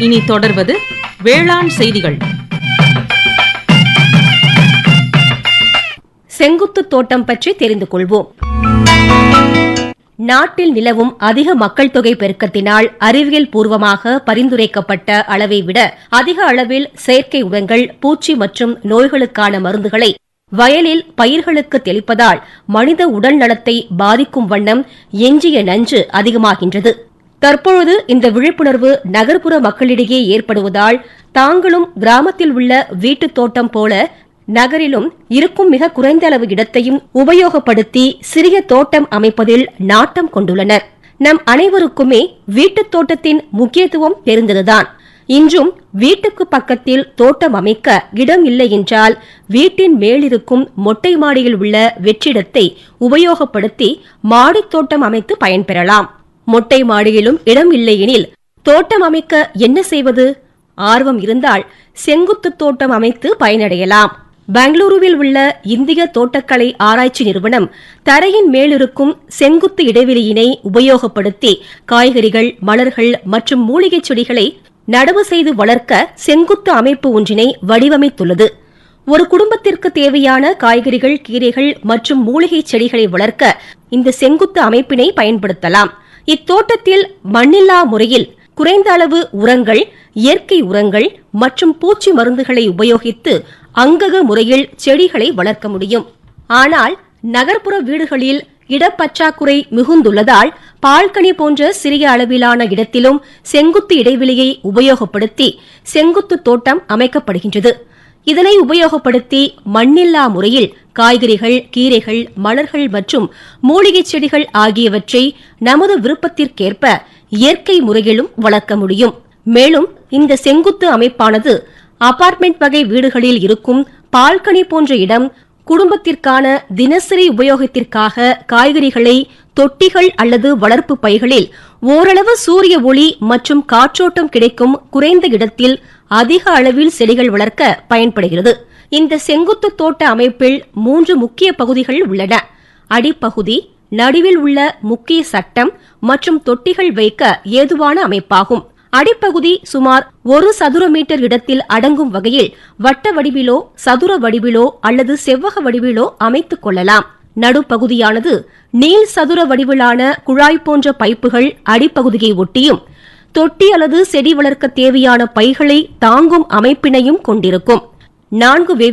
இனி தொடர்வது வேளாண் செய்திகள் செங்குத்து தோட்டம் பற்றி தெரிந்து கொள்வோம் நாட்டில் நிலவும் அதிக மக்கள் தொகை பெருக்கத்தினால் அறிவியல் பூர்வமாக பரிந்துரைக்கப்பட்ட அளவை விட அதிக அளவில் செயற்கை உரங்கள் பூச்சி மற்றும் நோய்களுக்கான மருந்துகளை வயலில் பயிர்களுக்கு தெளிப்பதால் மனித உடல் நலத்தை பாதிக்கும் வண்ணம் எஞ்சிய நஞ்சு அதிகமாகின்றது தற்பொழுது இந்த விழிப்புணர்வு நகர்ப்புற மக்களிடையே ஏற்படுவதால் தாங்களும் கிராமத்தில் உள்ள வீட்டுத் தோட்டம் போல நகரிலும் இருக்கும் மிக குறைந்த அளவு இடத்தையும் உபயோகப்படுத்தி சிறிய தோட்டம் அமைப்பதில் நாட்டம் கொண்டுள்ளனர் நம் அனைவருக்குமே வீட்டுத் தோட்டத்தின் முக்கியத்துவம் தெரிந்ததுதான் இன்றும் வீட்டுக்கு பக்கத்தில் தோட்டம் அமைக்க இடம் இல்லை என்றால் வீட்டின் மேலிருக்கும் மொட்டை மாடியில் உள்ள வெற்றிடத்தை உபயோகப்படுத்தி மாடித் தோட்டம் அமைத்து பயன்பெறலாம் மொட்டை மாடியிலும் இடம் இல்லையெனில் தோட்டம் அமைக்க என்ன செய்வது ஆர்வம் இருந்தால் செங்குத்து தோட்டம் அமைத்து பயனடையலாம் பெங்களூருவில் உள்ள இந்திய தோட்டக்கலை ஆராய்ச்சி நிறுவனம் தரையின் மேலிருக்கும் செங்குத்து இடைவெளியினை உபயோகப்படுத்தி காய்கறிகள் மலர்கள் மற்றும் மூலிகைச் செடிகளை நடவு செய்து வளர்க்க செங்குத்து அமைப்பு ஒன்றினை வடிவமைத்துள்ளது ஒரு குடும்பத்திற்கு தேவையான காய்கறிகள் கீரைகள் மற்றும் மூலிகைச் செடிகளை வளர்க்க இந்த செங்குத்து அமைப்பினை பயன்படுத்தலாம் இத்தோட்டத்தில் மண்ணில்லா முறையில் குறைந்த அளவு உரங்கள் இயற்கை உரங்கள் மற்றும் பூச்சி மருந்துகளை உபயோகித்து அங்கக முறையில் செடிகளை வளர்க்க முடியும் ஆனால் நகர்ப்புற வீடுகளில் இடப்பற்றாக்குறை மிகுந்துள்ளதால் பால்கனி போன்ற சிறிய அளவிலான இடத்திலும் செங்குத்து இடைவெளியை உபயோகப்படுத்தி செங்குத்து தோட்டம் அமைக்கப்படுகின்றது இதனை உபயோகப்படுத்தி மண்ணில்லா முறையில் காய்கறிகள் கீரைகள் மலர்கள் மற்றும் மூலிகைச் செடிகள் ஆகியவற்றை நமது விருப்பத்திற்கேற்ப இயற்கை முறையிலும் வளர்க்க முடியும் மேலும் இந்த செங்குத்து அமைப்பானது அபார்ட்மெண்ட் வகை வீடுகளில் இருக்கும் பால்கனி போன்ற இடம் குடும்பத்திற்கான தினசரி உபயோகத்திற்காக காய்கறிகளை தொட்டிகள் அல்லது வளர்ப்பு பைகளில் ஓரளவு சூரிய ஒளி மற்றும் காற்றோட்டம் கிடைக்கும் குறைந்த இடத்தில் அதிக அளவில் செடிகள் வளர்க்க பயன்படுகிறது இந்த செங்குத்து தோட்ட அமைப்பில் மூன்று முக்கிய பகுதிகள் உள்ளன அடிப்பகுதி நடுவில் உள்ள முக்கிய சட்டம் மற்றும் தொட்டிகள் வைக்க ஏதுவான அமைப்பாகும் அடிப்பகுதி சுமார் ஒரு சதுர மீட்டர் இடத்தில் அடங்கும் வகையில் வட்ட வடிவிலோ சதுர வடிவிலோ அல்லது செவ்வக வடிவிலோ அமைத்துக் கொள்ளலாம் நடுப்பகுதியானது நீள் சதுர வடிவிலான குழாய் போன்ற பைப்புகள் அடிப்பகுதியை ஒட்டியும் தொட்டி அல்லது செடி வளர்க்க தேவையான பைகளை தாங்கும் அமைப்பினையும் கொண்டிருக்கும் நான்கு வெவ்வேறு